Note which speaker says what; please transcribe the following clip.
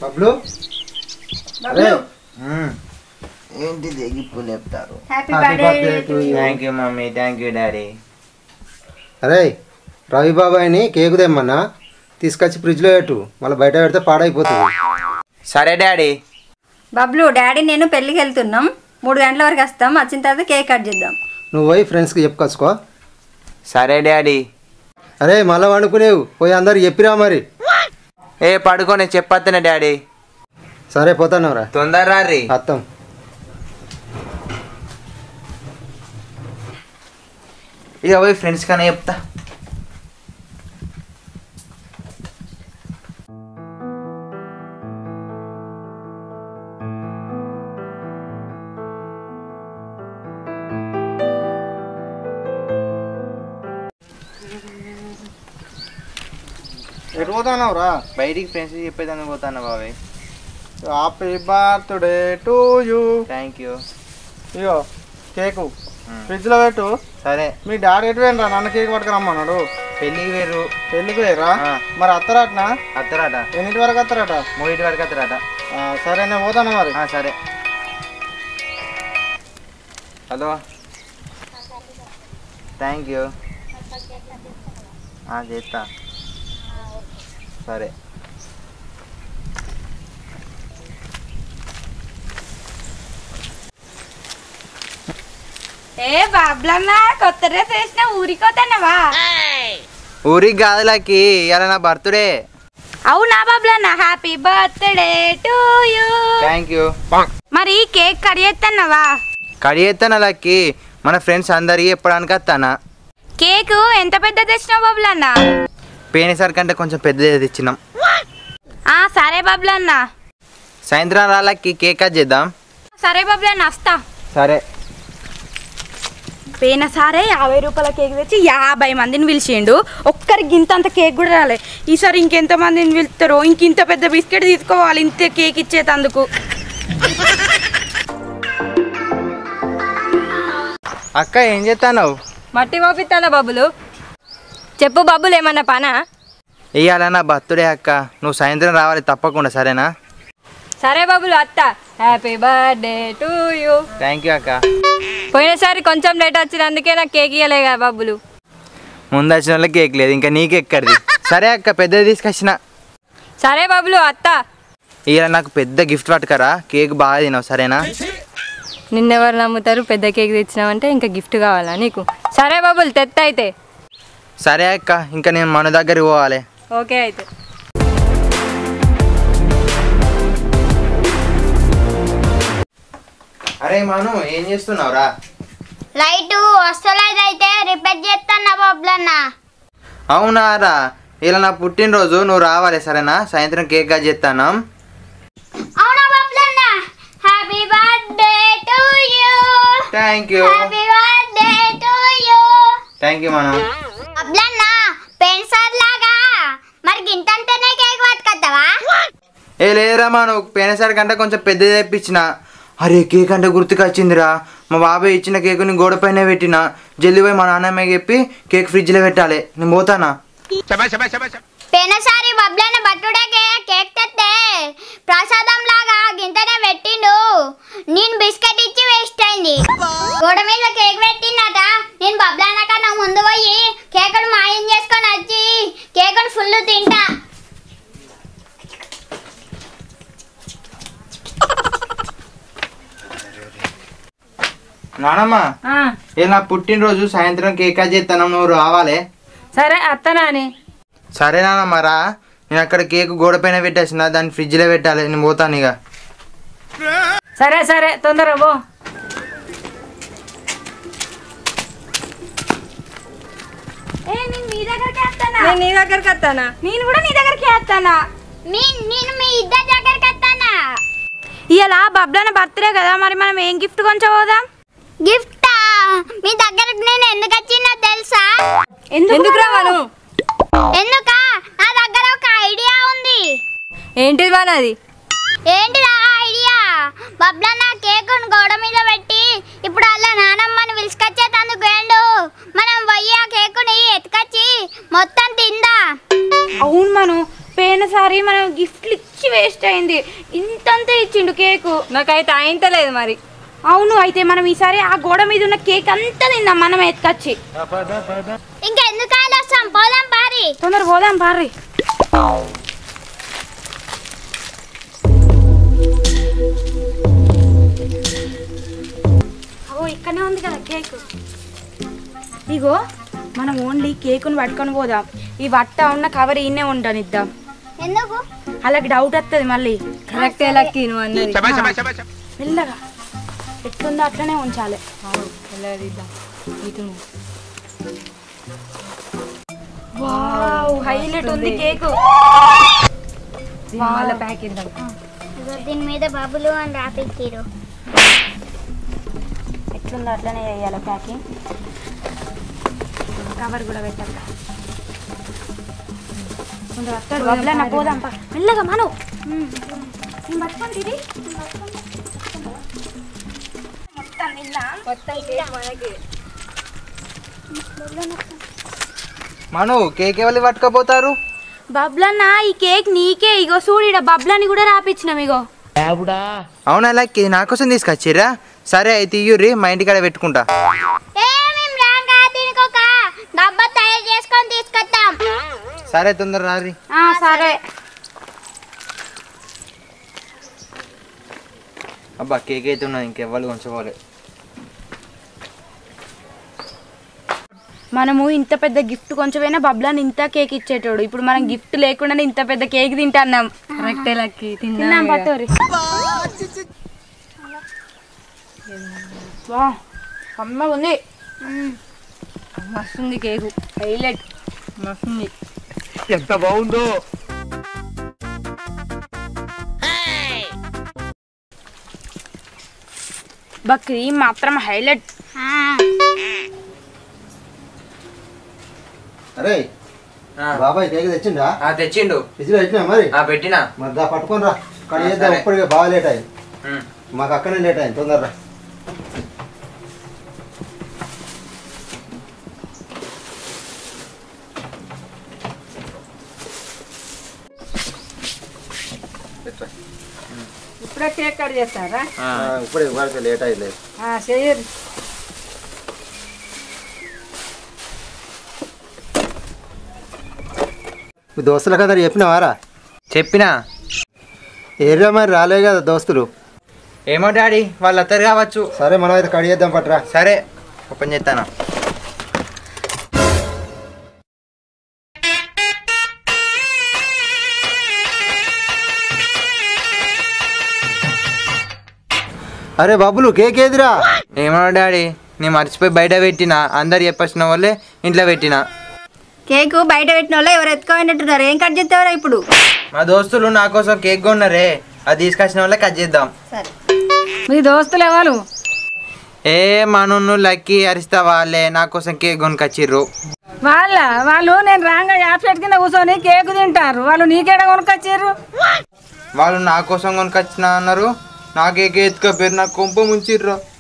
Speaker 1: బబ్లు అరే
Speaker 2: ఏంటిది గిప్పు లేపుతారు
Speaker 3: happy
Speaker 1: happy birthday to you
Speaker 2: thank you mummy thank you daddy
Speaker 1: అరే రవి బాబాయ్ని కేకు తెమ్మన్నా తీసుకొచ్చి ఫ్రిడ్జ్లో పెట్టు మళ్ళీ బయట పెడితే పాడైపోతుంది
Speaker 2: సరే డాడీ
Speaker 3: బబ్లు డాడీ నేను పెళ్ళికి వెళ్తున్నాం మూడు గంటల వరకు వస్తాం వచ్చిన తర్వాత కేక్ కట్ చేద్దాం
Speaker 1: నువ్వు పోయి ఫ్రెండ్స్కి చెప్పుకొచ్చుకో
Speaker 2: సరే డాడీ
Speaker 1: అరే మళ్ళీ వండుకునేవు పోయి అందరికి చెప్పిరా మరి
Speaker 2: ఏ పడుకొని చెప్పొద్దనే డాడీ
Speaker 1: సరే పోతానవరా
Speaker 2: తొందర రీ
Speaker 1: అత్తం
Speaker 2: ఇక పోయి ఫ్రెండ్స్ కన్నా చెప్తా
Speaker 1: ఎటు పోతానవరా
Speaker 2: బయటికి ఫ్రెండ్స్ చెప్పేదాన్ని పోతాను బాబాయ్
Speaker 1: happy birthday to you
Speaker 2: thank you
Speaker 1: ఇగో కేకు ఫ్రిడ్జ్లో పెట్టు
Speaker 2: సరే
Speaker 1: మీ డాడీ ఎటు పోయినరా నన్ను కేక్ పట్టుకురమ్మన్నాడు
Speaker 2: పెళ్ళికి వేరు
Speaker 1: పెళ్ళికి పోయిరా
Speaker 2: ఆ.
Speaker 1: మరి అత్తరాటనా
Speaker 2: అత్తరాట
Speaker 1: ఎన్నింటి వరకు అత్తరాట
Speaker 2: మూడింటి వరకు అత్తరాట
Speaker 1: ఆ, సరే నేను పోతాను మరి
Speaker 2: ఆ, సరే హలో థ్యాంక్ యూ ఆ, చేస్తా సరే
Speaker 3: ఏ బాబ్లమ్మ కొత్త డ్రెస్ వేసిన ఊరికోతానవా
Speaker 2: ఊరికి కాదులకి ఇవాళ నా బర్త్డే
Speaker 3: అవునా బాబ్లన్న happy birthday to you
Speaker 2: thank you
Speaker 3: మరి కేక్ కట్ చేస్తున్నావా
Speaker 2: కడిగేస్తాను లక్కి మన ఫ్రెండ్స్ అందరికి చెప్పడానికి వస్తానా
Speaker 3: కేక్ ఎంత పెద్ద తెచ్చినావు బాబులన్న
Speaker 2: పోయినసారి కంటే కొంచెం పెద్దది తెచ్చినాం
Speaker 3: ఆ సరే బాబులన్న
Speaker 2: సాయంత్రం రాళ్ళకి కేక్ కట్ చేద్దాం
Speaker 3: సరే బాబులన్న వస్తా
Speaker 2: సరే
Speaker 3: పోయిన సరే యాభై రూపాయల కేక్ తెచ్చి యాభై మందిని పిలిచిండు ఒక్కరికి ఇంత అంత కేక్ కూడా రాలే ఈసారి ఇంకెంత మందిని పిలుస్తారో ఇంకింత పెద్ద బిస్కెట్ తీసుకోవాలి ఇంత కేక్ ఇచ్చేటందుకు
Speaker 2: అక్క ఏం చేస్తావు
Speaker 3: మట్టి పంపిస్తానా బాబులు చెప్పు బాబులు ఏమన్నా పనా
Speaker 2: ఇవాళ నా బర్త్డే అక్క నువ్వు సాయంత్రం రావాలి తప్పకుండా సరేనా
Speaker 3: సరే బాబులు అత్త happy birthday to you
Speaker 2: thank you అక్క
Speaker 3: పోయినసారి కొంచెం లేట్ వచ్చినందుకే నాకు కేక్ ఇవ్వలే కదా బాబులు
Speaker 2: ముందు వచ్చిన వాళ్ళకి కేక్ లేదు ఇంకా నీకు ఎక్కడిది సరే అక్క పెద్దది తీసుకొచ్చిన
Speaker 3: సరే బాబులు అత్త
Speaker 2: ఇలా నాకు పెద్ద గిఫ్ట్ పట్టుకరా కేక్ బాగా తినవు సరేనా
Speaker 3: నిన్నెవరు నమ్ముతారు పెద్ద కేక్ తెచ్చినావంటే ఇంకా గిఫ్ట్ కావాలా నీకు సరే బాబులు తెత్త అయితే
Speaker 2: సరే అక్క ఇంకా నేను మన దగ్గరికి పోవాలి
Speaker 3: ఓకే అయితే
Speaker 2: అరే మను ఏం చేస్తున్నావురా
Speaker 4: లైట్ వస్తలేదైతే రిపేర్ చేస్తాను బాబులన్న
Speaker 2: అవునా రా ఇలా నా పుట్టినరోజు నువ్వు రావాలి సరేనా సాయంత్రం కేక్ కట్ చేస్తాను
Speaker 4: అవునా బాబులన్న happy birthday to you
Speaker 2: thank you
Speaker 4: happy birthday to you
Speaker 2: thank you Manu
Speaker 4: బాబులన్న పెన్సార్ లాగా మరి గింతంతనే కేక్ పట్టుకొస్తావా
Speaker 2: ఏ లేదురా మా నువ్వు పోయినసారి కంటే కొంచెం పెద్దది తెప్పించిన అరే కేక్ అంటే గుర్తుకొచ్చిందిరా మా బాబాయ్ ఇచ్చిన కేకుని గోడ పైన పెట్టిన జల్ది పోయి మా నాన్నమ్మ చెప్పి కేక్ ఫ్రిడ్జ్లో పెట్టాలి నేను పోతానా
Speaker 4: పోయినసారి బబ్లన్న బట్టుడే కేక్ తెస్తే ప్రసాదం లాగా గింతనే పెట్టిండు నేను బిస్కెట్ ఇచ్చి వేస్ట్ అయింది గోడ మీద కేక్ పెట్టిందట నేను బబ్లన్న కన్నా ముందు పోయి కేకును మాయం చేసుకొని వచ్చి కేకును ఫుల్ తింటా
Speaker 2: నానమ్మ ఏ నా పుట్టినరోజు సాయంత్రం కేక్ కట్ చేస్తాను నువ్వు రావాలి
Speaker 3: సరే అత్తనా అని
Speaker 2: సరే నానమ్మ రా నేను అక్కడ కేక్ గోడ పైన పెట్టేసిన దాన్ని ఫ్రిడ్జ్లో పెట్టాలి నేను పోతాను ఇక
Speaker 3: సరే సరే తొందర పో నేను నీ దగ్గరికి వస్తానా నేను కూడా నీ దగ్గరికి వస్తానా
Speaker 4: మీ- నేను మీ ఇద్దరి దగ్గరికి వస్తానా
Speaker 3: ఇలా బబ్లన్న బర్త్డే కదా మరి మనం ఏం గిఫ్ట్ కొంచెం పోదాం
Speaker 4: గిఫ్టా మీ దగ్గరకు నేను ఎందుకు వచ్చినా తెలుసా
Speaker 3: ఎందుకు రావాను
Speaker 4: ఎందుక నా దగ్గర ఒక ఐడియా ఉంది
Speaker 3: ఏంటిది మనది
Speaker 4: ఏంటి ఆ ఐడియా బబ్లా నా కేక్ గోడ మీద పెట్టి ఇప్పుడు అలా నానమ్మని పిలుచుకొచ్చేటందుకు వేండు మనం పోయి ఆ కేకుని ఎత్తుకొచ్చి మొత్తం తిందా
Speaker 3: అవును మనం పోయినసారి మనం గిఫ్ట్లు ఇచ్చి ఇచ్చి వేస్ట్ అయింది ఇంతంతే ఇచ్చిండు కేకు
Speaker 5: నాకైతే అయింతలేదు మరి
Speaker 3: అవును అయితే మనం ఈసారి ఆ గోడ మీద ఉన్న కేక్ అంతా తిందాం మనం ఎత్తుకొచ్చి
Speaker 4: ఇంకెందుకు ఆలస్యం పోదాం పారి
Speaker 3: తొందర పోదాం పార్రి ఓ ఇక్కడనే ఉంది కదా కేక్ ఇగో మనం ఓన్లీ కేకుని పట్టుకొని పోదాం ఈ వట్ట ఉన్న కవర్ ఈయనే ఉండనిద్దాం
Speaker 4: ఎందుకు
Speaker 3: అలాగే డౌట్ వస్తుంది మళ్ళీ
Speaker 5: కరెక్టే లక్కి నువ్వు అన్నది
Speaker 3: మెల్లగా ఎట్లుందో అట్లనే ఉంచాలి వావ్ హైలైట్ ఉంది కేకు
Speaker 5: వాళ్ళ ప్యాక్ ఇద్దాం
Speaker 4: ఇగో దీని మీద బబులు అని రాపిచ్చిరు
Speaker 3: ఎట్లుందో అట్లనే వేయాలి ప్యాకింగ్ కవర్ కూడా పెట్టాలి కొంచెం వస్తాడు బబ్బులన్న పోదాం పా. మెల్లగా మను నేను పట్టుకొని తిరి మొత్తం తిందాం
Speaker 2: మను కేక్ ఎవరు పట్టుకపోతారు
Speaker 3: బబ్లన్న ఈ కేక్ నీకే ఇగో చూడు ఈడ బబ్లని కూడా రాపిచ్చినాం ఇగో
Speaker 2: అవునా లక్కి నా కోసం తీసుకొచ్చిర్రా సరే అయితే ఇయ్యుర్రి మా ఇంటికాడ పెట్టుకుంటా
Speaker 4: ఏ మేము రాగా దీనికి ఒక డబ్బా తయారు చేసుకొని తీసుకొద్దాం
Speaker 2: సరే తొందర రారి
Speaker 3: ఆ, సరే
Speaker 2: అబ్బా కేక్ అయితే ఉన్నది ఇంకెవ్వరు ఉంచుకోవాలి
Speaker 3: మనము ఇంత పెద్ద గిఫ్ట్ కొంచెమైనా బబ్లాని ఇంత కేక్ ఇచ్చేటోడు ఇప్పుడు మనం గిఫ్ట్ లేకుండానే ఇంత పెద్ద కేక్ తింటున్నాం
Speaker 5: కరెక్టే లక్కి
Speaker 3: తిన్నాం
Speaker 5: తిన్నాం ఇక.
Speaker 3: పట్టోరి వా కమ్మగా ఉంది
Speaker 5: మస్తుంది కేకు హైలైట్ మస్తుంది
Speaker 3: బా క్రీమ్ మాత్రం హైలైట్
Speaker 1: అరే బాబాయ్ కేక్ తెచ్చిండా
Speaker 2: తెచ్చిండు
Speaker 1: ఫ్రిడ్జ్లో పెట్టినా మరి
Speaker 2: ఆ పెట్టినా
Speaker 1: మరి దా పట్టుకొని రా కానీ చేద్దాం
Speaker 2: సరే.
Speaker 1: ఇప్పటికే బాగా లేట్ అయింది మాకు అక్కడే లేట్ అయింది తొందరరా
Speaker 5: ఇప్పుడే కేక్ కట్ చేస్తారా
Speaker 1: ఇప్పుడు ఇవ్వాలి లేట్ అయింది
Speaker 5: చేయరు
Speaker 1: మీ దోస్తుల కదా చెప్పినావారా
Speaker 2: చెప్పినా
Speaker 1: ఏరియా మరి రాలే కదా దోస్తులు
Speaker 2: ఏమో డాడీ వాళ్ళు అత్తరు కావచ్చు
Speaker 1: సరే మనం అయితే కడి చేద్దాం పట్రా
Speaker 2: సరే ఓపెన్ చేస్తాను
Speaker 1: అరే బాబులు కేక్ ఏదిరా
Speaker 2: ఏమో డాడీ నేను మర్చిపోయి బయట పెట్టినా అందరు చెప్పొచ్చిన వాళ్ళే ఇంట్లో పెట్టినా
Speaker 5: కేకు బయట పెట్టిన వాళ్ళు ఎవరు ఎత్తుకోనట్టున్నారు ఏం కట్ చేస్తారా ఇప్పుడు
Speaker 2: మా దోస్తులు నా కోసం కేక్ కొన్నారే అది తీసుకొచ్చిన వాళ్ళే కట్ చేద్దాం
Speaker 5: సరే మీ దోస్తులు ఎవరు
Speaker 2: ఏ మనున్ను లక్కీ అరిస్తా వాళ్ళే నా కోసం కేక్ కొనుకొచ్చిర్రు
Speaker 5: వాళ్ళ వాళ్ళు నేను రాగా యాప్ చెట్టు కింద కూర్చొని కేకు తింటారు వాళ్ళు నీకేడ కొనుకొచ్చారు
Speaker 2: వాళ్ళు నా కోసం కొనుకొచ్చిన అన్నారు నా కేక్ ఎత్తుకపోయారు నాకు కొంప ముంచిర్రు